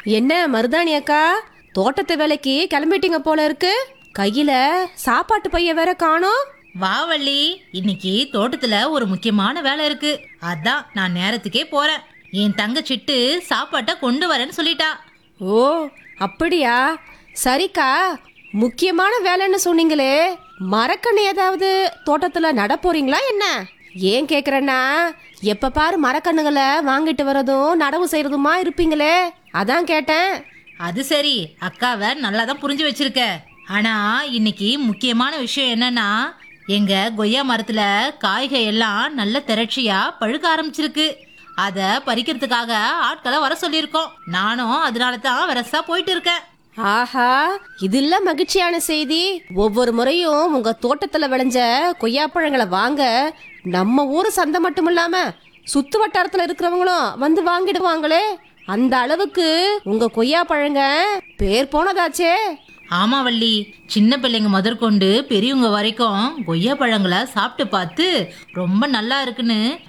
என்ன மருதாணி அக்கா தோட்டத்து வேலைக்கு கிளம்பிட்டீங்க போல இருக்கு கையில சாப்பாட்டு பைய வேற காணோம் வா வள்ளி இன்னைக்கு தோட்டத்துல ஒரு முக்கியமான வேலை இருக்கு அதான் நான் நேரத்துக்கே போறேன் என் தங்க சிட்டு சாப்பாட்டை கொண்டு வரேன்னு சொல்லிட்டா ஓ அப்படியா சரிக்கா முக்கியமான வேலைன்னு சொன்னீங்களே மரக்கண்ணு ஏதாவது தோட்டத்துல நட போறீங்களா என்ன ஏன் கேக்குறேன்னா எப்ப பாரு மரக்கண்ணுகளை வாங்கிட்டு வரதும் நடவு செய்யறதுமா இருப்பீங்களே அதான் கேட்டேன் அது சரி அக்காவை நல்லா தான் புரிஞ்சு வச்சிருக்க ஆனா இன்னைக்கு முக்கியமான விஷயம் என்னன்னா எங்க கொய்யா மரத்துல காய்கள் எல்லாம் நல்ல திரட்சியா பழுக்க ஆரம்பிச்சிருக்கு அத பறிக்கிறதுக்காக ஆட்களை வர சொல்லியிருக்கோம் நானும் அதனால தான் வரசா போயிட்டு இருக்கேன் ஆஹா இதுல மகிழ்ச்சியான செய்தி ஒவ்வொரு முறையும் உங்க தோட்டத்துல விளைஞ்ச கொய்யாப்பழங்களை வாங்க நம்ம ஊரு சந்தை மட்டும் இல்லாம சுத்து வட்டாரத்துல இருக்கிறவங்களும் வந்து வாங்கிடுவாங்களே அந்த அளவுக்கு உங்க கொய்யாப்பழங்க பேர் போனதாச்சே ஆமா வள்ளி சின்ன பிள்ளைங்க முதற்கொண்டு பெரியவங்க வரைக்கும் கொய்யா பழங்களை சாப்பிட்டு பார்த்து ரொம்ப நல்லா இருக்குன்னு